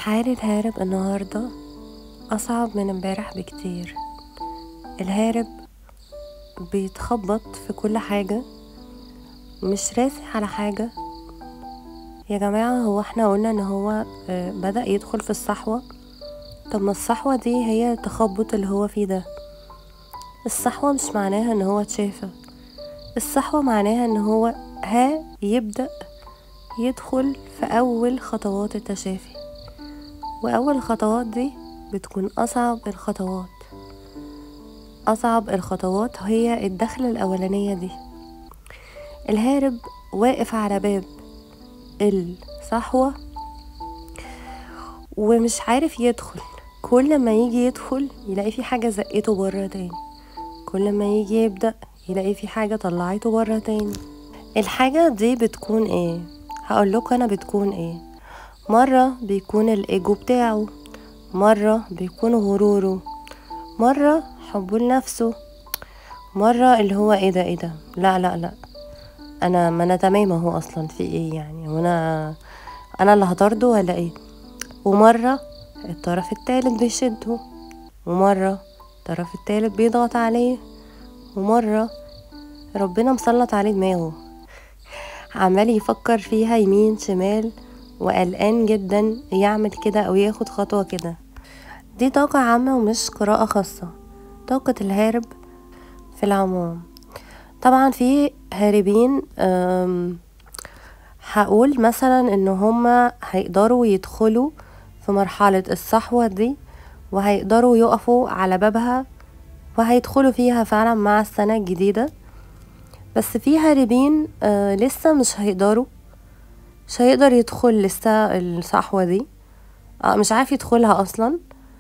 حال الهارب النهاردة أصعب من امبارح بكتير الهارب بيتخبط في كل حاجة مش راسي على حاجة يا جماعة هو احنا قلنا ان هو آه، بدأ يدخل في الصحوة طب ما الصحوة دي هي التخبط اللي هو فيه ده الصحوة مش معناها ان هو اتشافى الصحوة معناها ان هو ها يبدأ يدخل في أول خطوات التشافي وأول الخطوات دي بتكون أصعب الخطوات أصعب الخطوات هي الدخلة الأولانية دي الهارب واقف على باب الصحوة ومش عارف يدخل كل ما يجي يدخل يلاقي في حاجة زقته برا تاني كل ما يجي يبدأ يلاقي في حاجة طلعته برا تاني الحاجة دي بتكون ايه هقول لكم انا بتكون ايه مرة بيكون الايجو بتاعه مرة بيكون غروره مرة حبه لنفسه مرة اللي هو ايه ده ايه ده لا لا لا انا ما انا تمام اهو اصلا في ايه يعني وانا انا اللي هطرده ولا ايه ومرة الطرف التالت بيشده ومرة الطرف التالت بيضغط عليه ومرة ربنا مسلط عليه دماغه عمال يفكر فيها يمين شمال وقلقان جدا يعمل كده او ياخد خطوة كده دي طاقة عامة ومش قراءة خاصة طاقة الهارب في العموم طبعا في هاربين أم، هقول مثلا ان هما هيقدروا يدخلوا في مرحلة الصحوة دي وهيقدروا يقفوا على بابها وهيدخلوا فيها فعلا مع السنة الجديدة بس في هاربين آه لسه مش هيقدروا مش هيقدر يدخل لسه الصحوة دي آه مش عارف يدخلها اصلا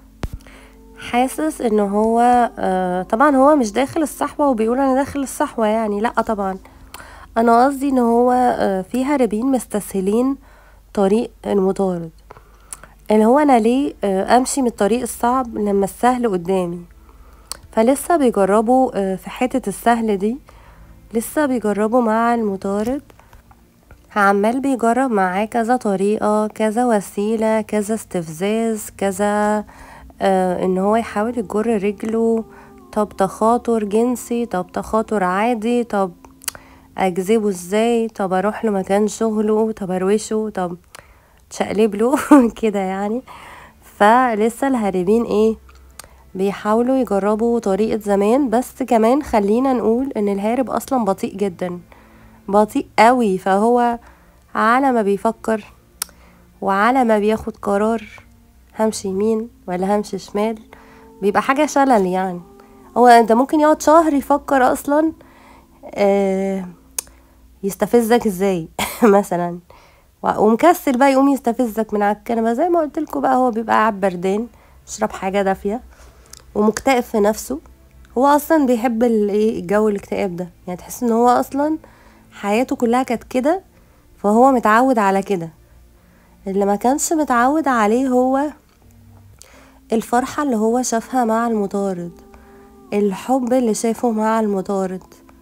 حاسس ان هو آه طبعا هو مش داخل الصحوة وبيقول انا داخل الصحوة يعني لا طبعا انا قصدي ان هو آه في هاربين مستسهلين طريق المطارد اللي هو انا ليه آه امشي من الطريق الصعب لما السهل قدامي فلسه بيجربوا آه في حتة السهل دي لسه بيجربوا مع المطارد عمال بيجرب معاه كذا طريقة كذا وسيلة كذا استفزاز كذا آه ان هو يحاول يجر رجله طب تخاطر جنسي طب تخاطر عادي طب اجذبه ازاي طب اروح له مكان شغله طب اروشه طب تشقلب له كده يعني فلسه الهاربين ايه بيحاولوا يجربوا طريقة زمان بس كمان خلينا نقول ان الهارب اصلا بطيء جدا بطيء قوي فهو على ما بيفكر وعلى ما بياخد قرار همشي يمين ولا همشي شمال بيبقى حاجة شلل يعني هو انت ممكن يقعد شهر يفكر اصلا آه يستفزك ازاي مثلا و- ومكسل بقى يقوم يستفزك من على الكنبه زي ما قلت لكم بقى هو بيبقى قاعد بردان يشرب حاجه دافيه ومكتئب في نفسه هو اصلا بيحب ال- ايه الجو الاكتئاب ده يعني تحس ان هو اصلا حياته كلها كانت كده فهو متعود على كده اللي ما كانش متعود عليه هو الفرحة اللي هو شافها مع المطارد الحب اللي شافه مع المطارد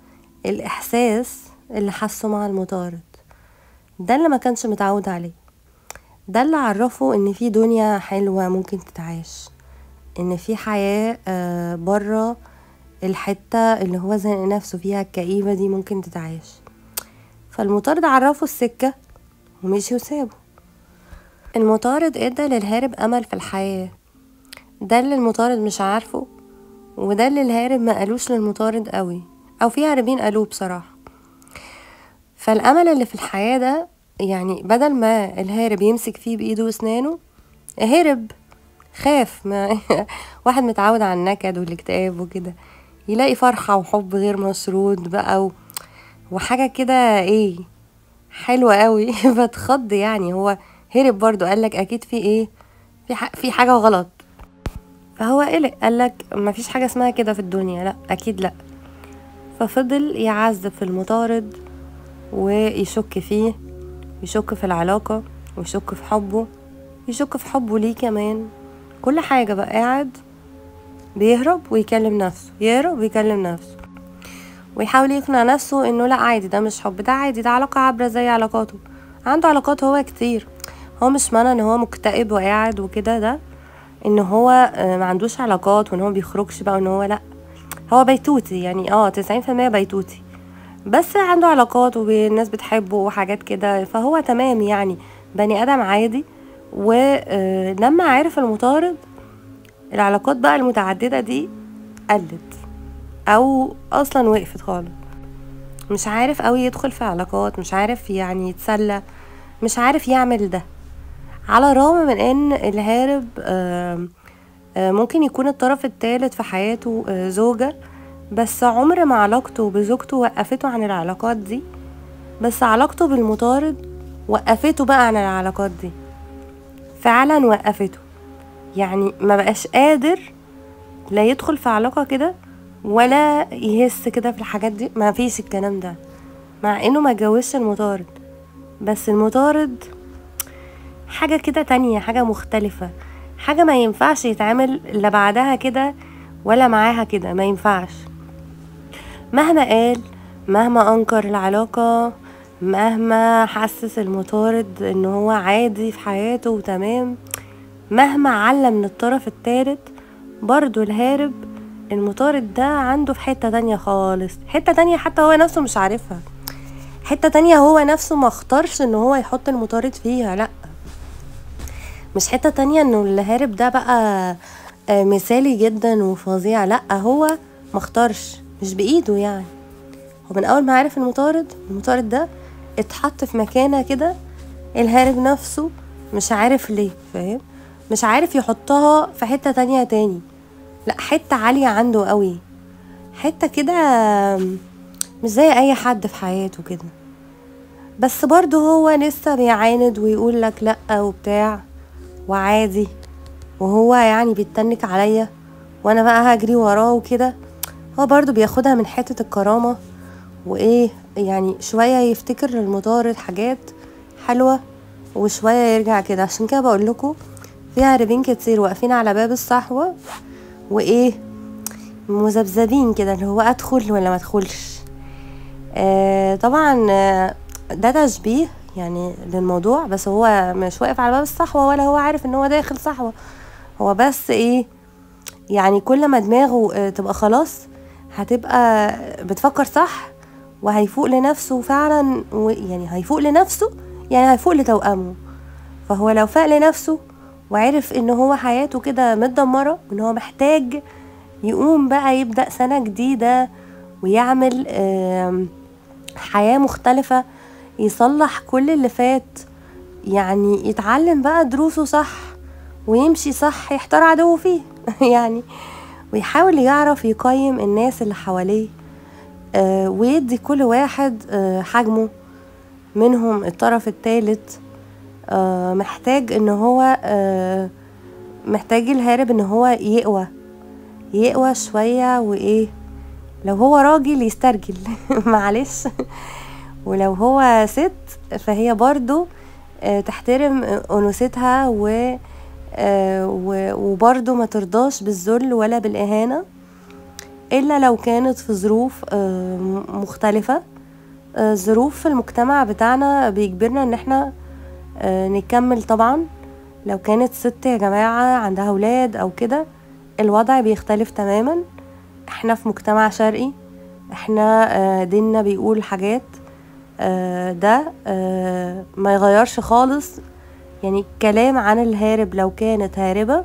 الإحساس اللي حسه مع المطارد ده اللي ما كانش متعود عليه ده اللي عرفه ان في دنيا حلوة ممكن تتعاش ان في حياة آه، برا الحتة اللي هو زنق نفسه فيها الكئيبة دي ممكن تتعاش فالمطارد عرفه السكة ومشي وسابه المطارد ادى للهارب امل في الحياة ده اللي المطارد مش عارفه وده اللي الهارب ما قالوش للمطارد قوي او في هاربين قالوه بصراحة فالامل اللي في الحياة ده يعني بدل ما الهارب يمسك فيه بايده واسنانه هرب خاف ما واحد متعود على النكد والاكتئاب وكده يلاقي فرحة وحب غير مشروط بقى و... وحاجة كده ايه حلوة قوي فتخض يعني هو هرب برضو قالك اكيد في ايه في, ح... في حاجة غلط فهو قلق قالك مفيش حاجة اسمها كده في الدنيا لا اكيد لا ففضل يعذب في المطارد ويشك فيه يشك في العلاقة ويشك في حبه يشك في حبه ليه كمان كل حاجة بقى قاعد بيهرب ويكلم نفسه يهرب ويكلم نفسه ويحاول يقنع نفسه انه لا عادي ده مش حب ده عادي ده علاقة عابرة زي علاقاته عنده علاقات هو كتير هو مش معنى ان هو مكتئب وقاعد وكده ده ان هو آه، ما عندوش علاقات وان هو بيخرجش بقى وان هو لا هو بيتوتي يعني اه تسعين في المية بيتوتي بس عنده علاقات والناس بتحبه وحاجات كده فهو تمام يعني بني ادم عادي ولما عرف المطارد العلاقات بقى المتعددة دي قلت او اصلا وقفت خالص مش عارف قوي يدخل في علاقات مش عارف يعني يتسلى مش عارف يعمل ده على الرغم من ان الهارب آم، آه، ممكن يكون الطرف الثالث في حياته آه، زوجة بس عمر ما علاقته بزوجته وقفته عن العلاقات دي بس علاقته بالمطارد وقفته بقى عن العلاقات دي فعلا وقفته يعني ما بقاش قادر لا يدخل في علاقة كده ولا يهس كده في الحاجات دي ما فيش الكلام ده مع انه ما اتجوزش المطارد بس المطارد حاجة كده تانية حاجة مختلفة حاجة ما ينفعش يتعامل لا بعدها كده ولا معاها كده ما ينفعش مهما قال مهما انكر العلاقة مهما حسس المطارد ان هو عادي في حياته وتمام مهما علم من الطرف التالت برضو الهارب المطارد ده عنده في حتة تانية خالص حتة تانية حتى هو نفسه مش عارفها حتة تانية هو نفسه ما اختارش ان هو يحط المطارد فيها لأ مش حتة تانية انه الهارب ده بقى آه، مثالي جدا وفظيع لأ هو ما اختارش مش بإيده يعني هو من أول ما عرف المطارد المطارد ده اتحط في مكانة كده الهارب نفسه مش عارف ليه فاهم مش عارف يحطها في حتة تانية تاني لا حتة عالية عنده قوي حتة كده مش زي أي حد في حياته كده بس برضه هو لسه بيعاند ويقول لك لأ وبتاع وعادي وهو يعني بيتنك عليا وانا بقى هجري وراه وكده هو برضو بياخدها من حتة الكرامة وايه يعني شوية يفتكر للمطارد حاجات حلوة وشوية يرجع كده عشان كده بقول لكم في هاربين كتير واقفين على باب الصحوة وايه مذبذبين كده اللي هو ادخل ولا ما ادخلش آه طبعا آه، ده تشبيه يعني للموضوع بس هو مش واقف على باب الصحوة ولا هو عارف ان هو داخل صحوة هو بس ايه يعني كل ما دماغه آه، تبقى خلاص هتبقى بتفكر صح وهيفوق لنفسه فعلا و- يعني هيفوق لنفسه يعني هيفوق لتوأمه فهو لو فاق لنفسه وعرف ان هو حياته كده متدمرة وان هو محتاج يقوم بقى يبدأ سنة جديدة ويعمل آم، حياة مختلفة يصلح كل اللي فات يعني يتعلم بقى دروسه صح ويمشي صح يحتار عدوه فيه يعني ويحاول يعرف يقيم الناس اللي حواليه آه ويدي كل واحد آه حجمه منهم الطرف الثالث آه محتاج ان هو آه محتاج الهارب ان هو يقوى يقوى شوية وايه لو هو راجل يسترجل معلش ولو هو ست فهي برضو آه، تحترم أنوثتها و آه، و- وبرضو ما ترضاش بالذل ولا بالإهانة إلا لو كانت في ظروف آه، م- مختلفة آه، ظروف في المجتمع بتاعنا بيجبرنا ان احنا آه، نكمل طبعا لو كانت ست يا جماعة عندها أولاد أو كده الوضع بيختلف تماما احنا في مجتمع شرقي احنا آه، ديننا بيقول حاجات آه، ده آه، ما يغيرش خالص يعني الكلام عن الهارب لو كانت هاربة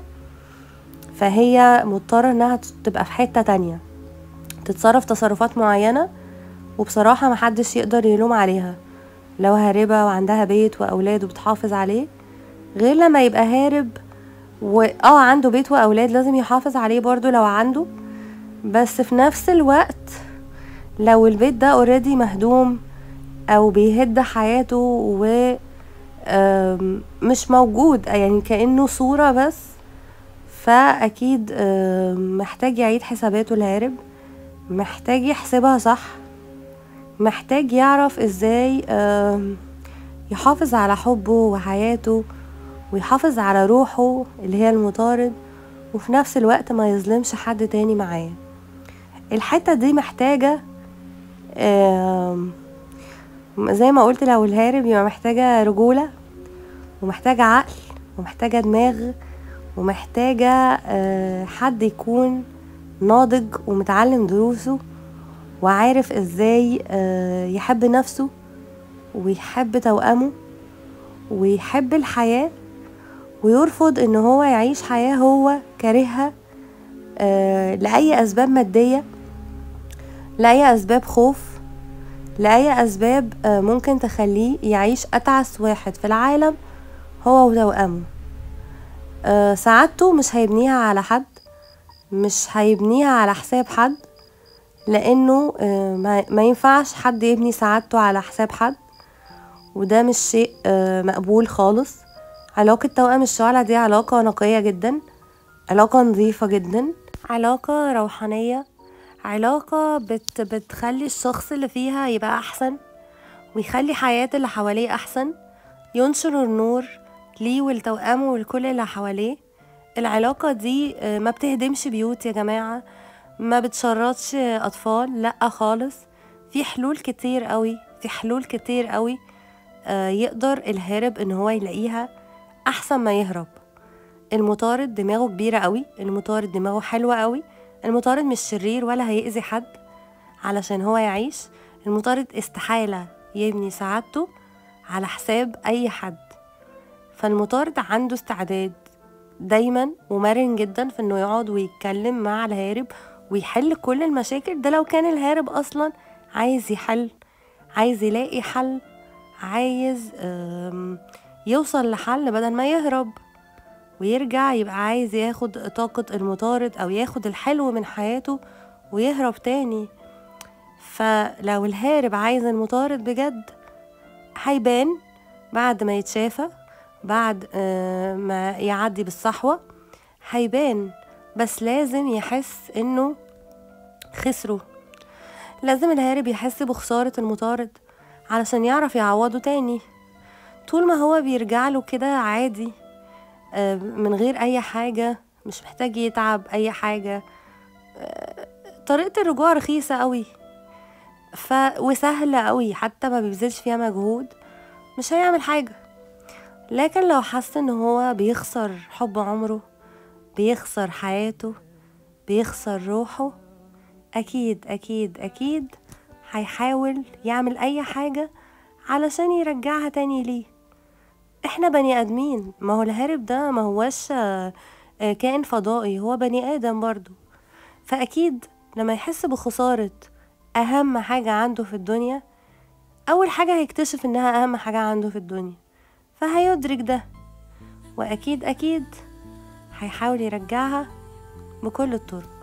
فهي مضطرة انها تبقى في حتة تانية تتصرف تصرفات معينة وبصراحة محدش يقدر يلوم عليها لو هاربة وعندها بيت وأولاد وبتحافظ عليه غير لما يبقى هارب واه عنده بيت وأولاد لازم يحافظ عليه برضو لو عنده بس في نفس الوقت لو البيت ده اوريدي مهدوم او بيهد حياته و آم، مش موجود يعني كأنه صورة بس فأكيد آم، محتاج يعيد حساباته الهارب محتاج يحسبها صح محتاج يعرف ازاي آم، يحافظ على حبه وحياته ويحافظ على روحه اللي هي المطارد وفي نفس الوقت ما يظلمش حد تاني معاه الحتة دي محتاجة آم، زي ما قلت لو الهارب يبقى محتاجة رجولة ومحتاجة عقل ومحتاجة دماغ ومحتاجة آه، حد يكون ناضج ومتعلم دروسه وعارف ازاي آه، يحب نفسه ويحب توأمه ويحب الحياة ويرفض ان هو يعيش حياة هو كارهها آه، لأي أسباب مادية لأي أسباب خوف لأي أسباب آه، ممكن تخليه يعيش أتعس واحد في العالم هو وتوأمه آه، سعادته مش هيبنيها على حد مش هيبنيها على حساب حد لأنه آه، ما ما ينفعش حد يبني سعادته على حساب حد وده مش شيء آه، مقبول خالص علاقة توأم الشعلة دي علاقة نقية جدا علاقة نظيفة جدا علاقة روحانية علاقة بت بتخلي الشخص اللي فيها يبقى أحسن ويخلي حياة اللي حواليه أحسن ينشر النور ليه ولتوأمه ولكل اللي حواليه العلاقة دي آه، ما بتهدمش بيوت يا جماعة ما بتشردش أطفال لأ خالص في حلول كتير قوي في حلول كتير قوي آه، يقدر الهارب ان هو يلاقيها احسن ما يهرب المطارد دماغه كبيرة قوي المطارد دماغه حلوة قوي المطارد مش شرير ولا هيأذي حد علشان هو يعيش المطارد استحالة يبني سعادته على حساب أي حد فالمطارد عنده استعداد دايما ومرن جدا في انه يقعد ويتكلم مع الهارب ويحل كل المشاكل ده لو كان الهارب اصلا عايز يحل عايز يلاقي حل عايز آم، يوصل لحل بدل ما يهرب ويرجع يبقى عايز ياخد طاقة المطارد أو ياخد الحلو من حياته ويهرب تاني فلو الهارب عايز المطارد بجد هيبان بعد ما يتشافى بعد آه، ما يعدي بالصحوة هيبان بس لازم يحس انه خسره لازم الهارب يحس بخسارة المطارد علشان يعرف يعوضه تاني طول ما هو بيرجع له كده عادي آه، من غير اي حاجة مش محتاج يتعب اي حاجة آه، طريقة الرجوع رخيصة قوي ف... وسهلة قوي حتى ما بيبذلش فيها مجهود مش هيعمل حاجة لكن لو حس ان هو بيخسر حب عمره بيخسر حياته بيخسر روحه اكيد اكيد اكيد هيحاول يعمل اي حاجة علشان يرجعها تاني ليه احنا بني ادمين ما هو الهارب ده ما هوش آه، آه، كائن فضائي هو بني ادم برضو فاكيد لما يحس بخسارة اهم حاجة عنده في الدنيا اول حاجة هيكتشف انها اهم حاجة عنده في الدنيا فهيدرك ده واكيد اكيد هيحاول يرجعها بكل الطرق